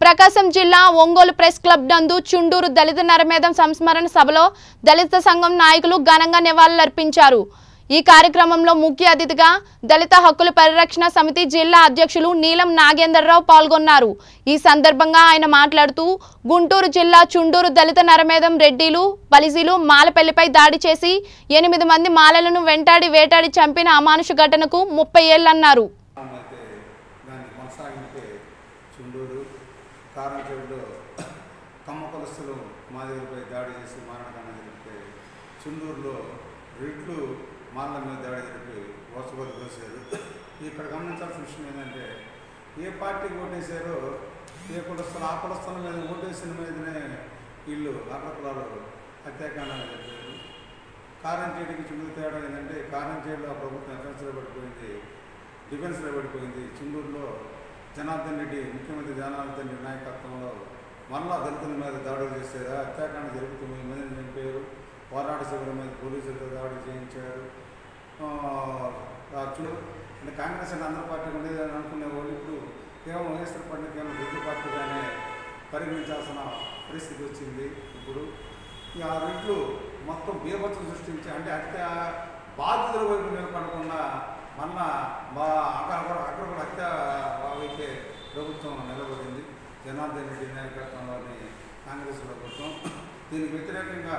ప్రకాశం జిల్లా Ongole press club నందు చుండూరు దళిత నరమేధం సంస్మరణ సభలో దళిత సంఘం నాయకులు ఘనంగా నివాళులర్పించారు ఈ కార్యక్రమంలో ముఖ్య అతిథిగా దళిత హక్కుల పరిరక్షణ సమితి జిల్లా అధ్యక్షులు నీలం నాగేందర్రావు పాల్గొన్నారు ఈ సందర్భంగా ఆయన మాట్లాడుతూ గుంటూరు జిల్లా చుండూరు దళిత నరమేధం రెడ్డిలు బలిజీలు మాలపల్లిపై దాడి చేసి ఎనిమిది మంది మాలలను వెంటాడి వేటాడి చంపిన అమానుష ఘటనకు ముప్పై ఏళ్లన్నారు అయితే దాన్ని కొనసాగింపే చుండూరు కారంచేడులో కమ్మ కొలస్తులు మాదేవులపై దాడి చేసి మారణకాండ జరిపితే చుండూరులో రెడ్లు మాళ్ళ మీద దాడి జరిపి వసబడి కోసారు ఇక్కడ గమనించాల్సిన విషయం ఏంటంటే ఏ పార్టీకి ఓటేశారో ఏ కులస్తులు ఆ కులస్తుల మీద ఓటేసిన మీదనే వీళ్ళు అగ్రకులాలు హత్యాకాండాలు జరిపారు కారంచేడికి చుండూరు తేడా ఏంటంటే కారంచేడులో ఆ ప్రభుత్వం ఎఫెన్స్లో పడిపోయింది డిఫెన్స్లో పడిపోయింది చుండూరులో జనార్దన్ రెడ్డి ముఖ్యమంత్రి జనార్దన్ రెడ్డి నాయకత్వంలో మళ్ళా దళితుల మీద దాడులు చేశారు హత్యాకాండ జరుగుతుంది మందిని చంపారు పోరాట శిబిరం మీద పోలీసులతో దాడి చేయించారు ఆ, ఆ చుడు అంటే కాంగ్రెస్ అండ్ అందరి పార్టీ ఉండేది అని అనుకునే వాళ్ళు ఇప్పుడు కేవలం వైఎస్ఆర్ పార్టీ కేవలం రెడ్డి పార్టీగానే పరిగణించాల్సిన పరిస్థితి వచ్చింది ఇప్పుడు ఈ ఆ రెడ్లు మొత్తం బీభత్సం సృష్టించి అంటే హత్య బాధితుల వైపు నిలబడకుండా మళ్ళా మా అక్కడ అక్కడ కూడా హత్య వైపే ప్రభుత్వం నిలబడింది జనార్దన్ రెడ్డి నాయకత్వంలోని కాంగ్రెస్ ప్రభుత్వం దీనికి వ్యతిరేకంగా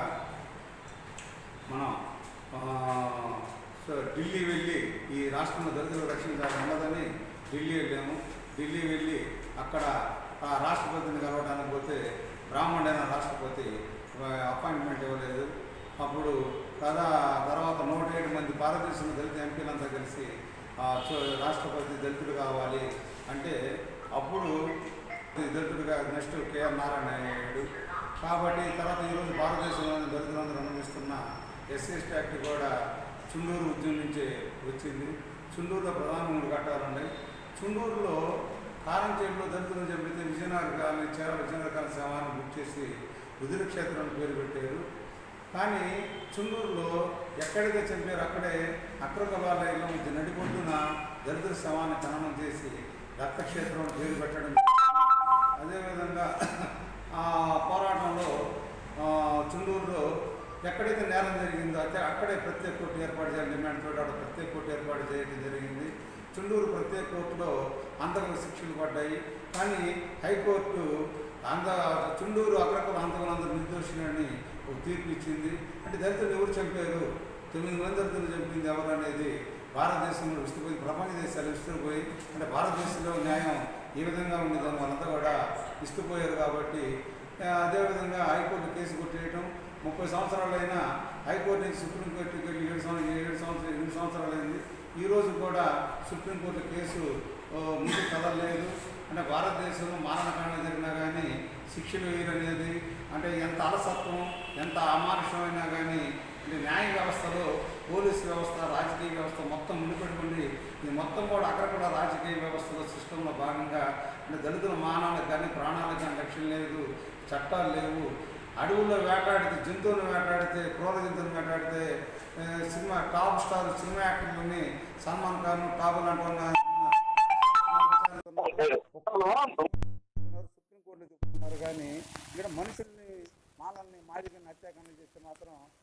మనం ఆ, సో ఢిల్లీ వెళ్ళి ఈ రాష్ట్రంలో దళితులు రక్షించాలి ఉన్నదని ఢిల్లీ వెళ్ళాము ఢిల్లీ వెళ్ళి అక్కడ ఆ రాష్ట్రపతిని కలవడానికి పోతే బ్రాహ్మణుడైన రాష్ట్రపతి అపాయింట్మెంట్ ఇవ్వలేదు అప్పుడు కదా తర్వాత నూట ఏడు మంది భారతదేశంలో దళిత ఎంపీలంతా కలిసి ఆ, చో- రాష్ట్రపతి దళితుడు కావాలి అంటే అప్పుడు దళితుడిగా నెక్స్ట్ కేఆర్ నారాయణ అయ్యాడు కాబట్టి తర్వాత ఈరోజు భారతదేశంలోని దళితులందరూ అనుభవిస్తున్న ఎస్సీ ఎస్టీ యాక్ట్ కూడా చుండూరు ఉద్యమం నుంచే వచ్చింది చుండూరులో ప్రధాన మూడు ఘట్టాలు ఉన్నాయి చుండూరులో కారంచేడులో దళితులను చంపితే విజయనగర కాలనీ చేర విజయనగర కాలనీ శవాన్ని బుక్ చేసి రుద్ర క్షేత్రం అని పేరు పెట్టారు కానీ చుండూరులో ఎక్కడైతే చంపారో అక్కడే అక్రకబాలయంలో నడిపొడ్డున దళితుల శవాన్ని ఖననం చేసి రక్తక్షేత్రం అని పేరు పెట్టడం అదేవిధంగా ఆ పోరాటంలో ఆ, చుండూరులో ఎక్కడైతే నేరం జరిగిందో అయితే అక్కడే ప్రత్యేక కోర్టు ఏర్పాటు చేయాలని డిమాండ్ తోటి అక్కడ ప్రత్యేక కోర్టు ఏర్పాటు చేయడం జరిగింది చుండూరు ప్రత్యేక కోర్టులో అంతకుల శిక్షలు పడ్డాయి కానీ హైకోర్టు అంత చుండూరు అగ్రకుల అంతకులందరూ నిర్దోషులని ఒక తీర్పు ఇచ్చింది అంటే దళితులు ఎవరు చంపారు తొమ్మిది మంది దళితులు చంపింది ఎవరు అనేది భారతదేశంలో విస్తుపోయి ప్రపంచ దేశాలు విస్తుపోయి అంటే భారతదేశంలో న్యాయం ఈ విధంగా ఉండేదని వాళ్ళంతా కూడా ఇస్తుపోయారు కాబట్టి ఆ, అదేవిధంగా హైకోర్టు కేసు కొట్టేయటం ముప్పై సంవత్సరాలైనా హైకోర్టు నుంచి సుప్రీంకోర్టుకి వెళ్ళి ఏడు సంవత్సరాలు ఏడు సంవత్సరాలు ఎనిమిది సంవత్సరాలు అయింది ఈ రోజు కూడా సుప్రీంకోర్టు కేసు ఆ, ముందుకు కదలలేదు అంటే భారతదేశంలో మారణకాండ జరిగినా కానీ శిక్షలు వేయరనేది అంటే ఎంత అలసత్వం ఎంత అమానుషమైనా కానీ అంటే న్యాయ వ్యవస్థలో పోలీస్ వ్యవస్థ రాజకీయ వ్యవస్థ మొత్తం ముడిపెట్టుకుంది ఇది మొత్తం కూడా అక్కడ కూడా రాజకీయ వ్యవస్థలో సిస్టంలో భాగంగా అంటే దళితుల మానాలకు కానీ ప్రాణాలకు కానీ రక్షణ లేదు చట్టాలు లేవు అడవుల్లో వేటాడితే జంతువులను వేటాడితే క్రూర జంతువులను వేటాడితే ఆ, సినిమా టాప్ స్టార్ సినిమా యాక్టర్లని సల్మాన్ ఖాన్ టాప్ అంటున్న సుప్రీంకోర్టులో చెప్తున్నారు కానీ ఇక్కడ మనుషుల్ని మాలల్ని మాదిరిగా హత్యాకాండం చేస్తే మాత్రం